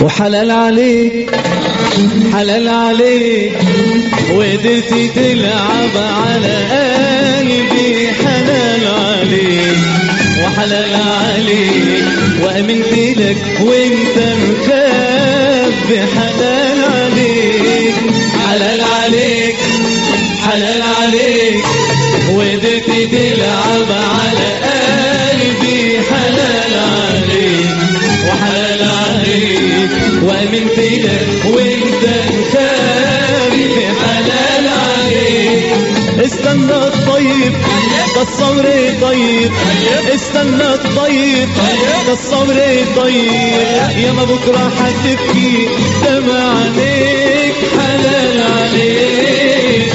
وحلال عليك حلال عليك وقدرتي تلعب على قلبي حلال عليك وحلال عليك وامنت لك وانت مخبي حلال عليك حلال عليك حلال عليك وقدرتي تلعب على قلبي حلال عليك وحلال عليك وامنت لك وانت مخبي حلال عليك استنى الطيب ده الصبر طيب استنى الطيب ده الصبر طيب يا ما بكره هتبكي دمع عليك حلال عليك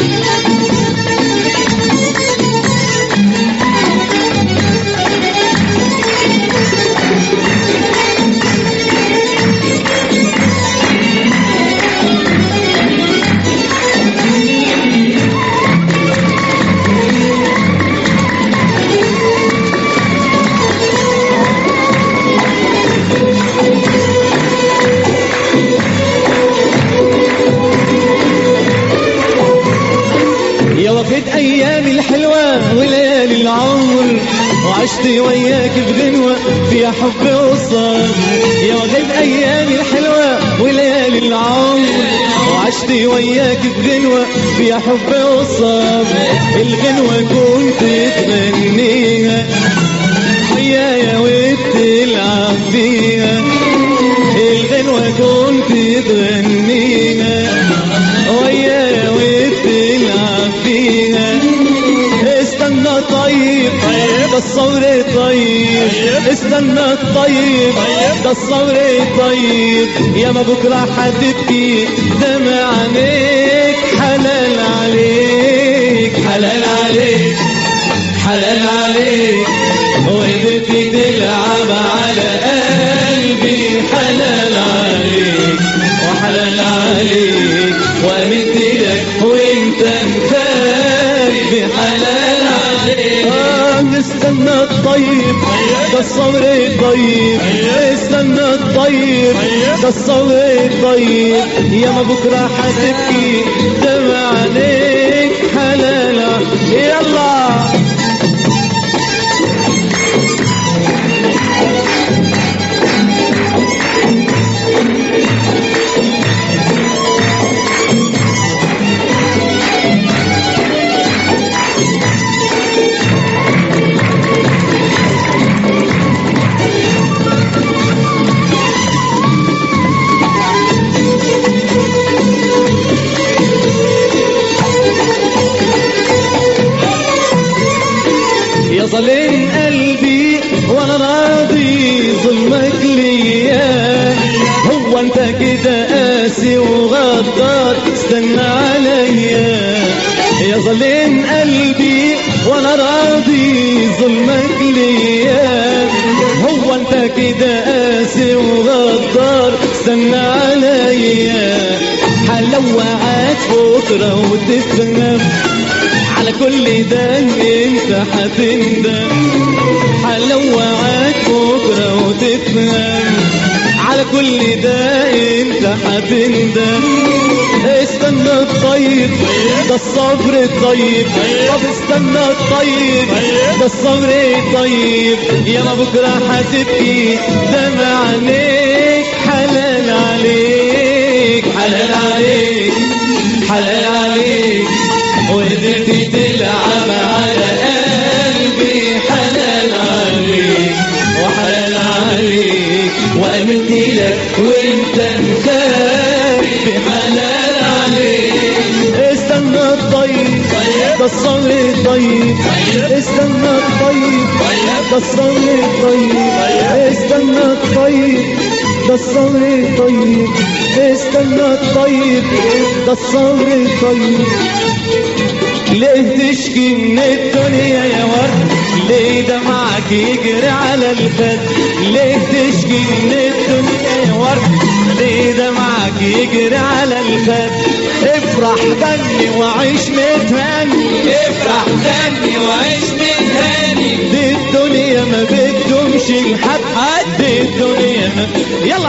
يا واخد ايامي الحلوه وليالي العمر وعشت وياك بغنوه فيها حب وصال يا واخد ايامي الحلوه وليالي العمر وعشت وياك بغنوه فيها حب وصال الغنوه كنت تغنيها ويايا وتلعب فيها الغنوه كنت تغنيها ويايا وتلعب فيها استنى طيب ده الصبر طيب استنى الطيب ده الصبر طيب يا ما بكره هتبكي دمع عينيك حلال عليك حلال عليك حلال عليك وقدرتي تلعب على قلبي حلال عليك وحلال عليك وامنت لك وانت مخبي حلال عليك آه استنى الطيب ده الصبر طيب استنى الطيب ده الصبر طيب يا ما بكره هتبكي دمع عليك حلال يلا يا ظلم قلبي وانا راضي ظلمك ليا هو انت كده قاسي وغدار استنى عليا يا ظلم قلبي وانا راضي ظلمك ليا هو انت كده قاسي وغدار استنى عليا هلوعك بكره وتفهم على كل ده انت هتندم هلوعك بكره وتفهم على كل ده انت هتندم استنى الطيب ده الصبر الطيب طب استنى الطيب ده الصبر الطيب يا ما بكره هتبكي دمع عينيك حلال عليك حلال عليك حلال عليك وقدرتي تلعب على قلبي حلال عليك وحلال عليك وامنت لك وانت مخبي حلال عليك استنى الطيب ده الصبر الطيب استنى الطيب ده الصبر الطيب استنى الطيب ده الصبر الطيب استنى الطيب ده الصبر الطيب ليه تشكي من الدنيا يا ورد ليه دمعك يجري على الخد ليه تشكي من الدنيا يا ورد ليه دمعك يجري على الخد افرح غني وعيش متهني افرح غني وعيش متهاني دي الدنيا ما بتدومش لحد حد دي الدنيا ما يلا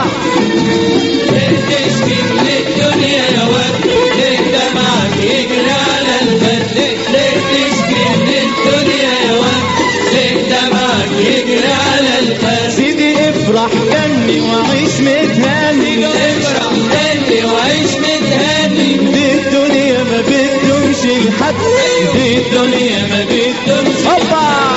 تشكي من الدنيا يا ورد ليه دمعك يجري على الخد ليه ليه تشكي من الدنيا يا ورد ليه دمعك يجري على الخد سيدي افرح غني وعيش متهني افرح غني وعيش متهاني دي الدنيا ما بتدومش لحد دي الدنيا ما بتدومش هوبا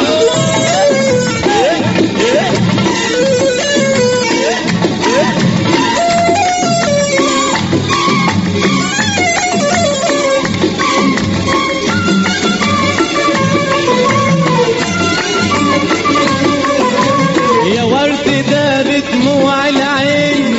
يا ورد ده بدموع العين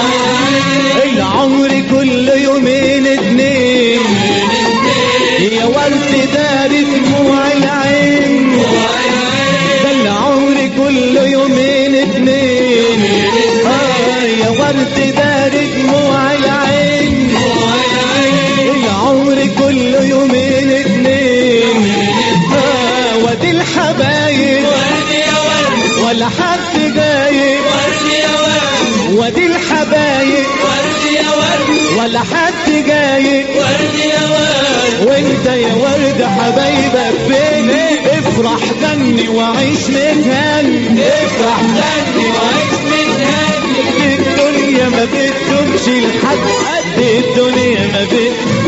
العمر كل يومين اتنين يا ورد ده بدموع العين ده العمر كل يومين اتنين آه يا ورد ده بدموع العين العمر كل يومين اتنين آه وادي الحبايب ورد يا ورد ولا حد جايب ورد يا ورد وادي الحبايب ورد يا ورد ولا حد جايب ورد يا ورد وانت يا ورد حبايبك فين افرح غني وعيش متهني افرح غني وعيش متهاني الدنيا ما بتدومش لحد قد الدنيا ما بت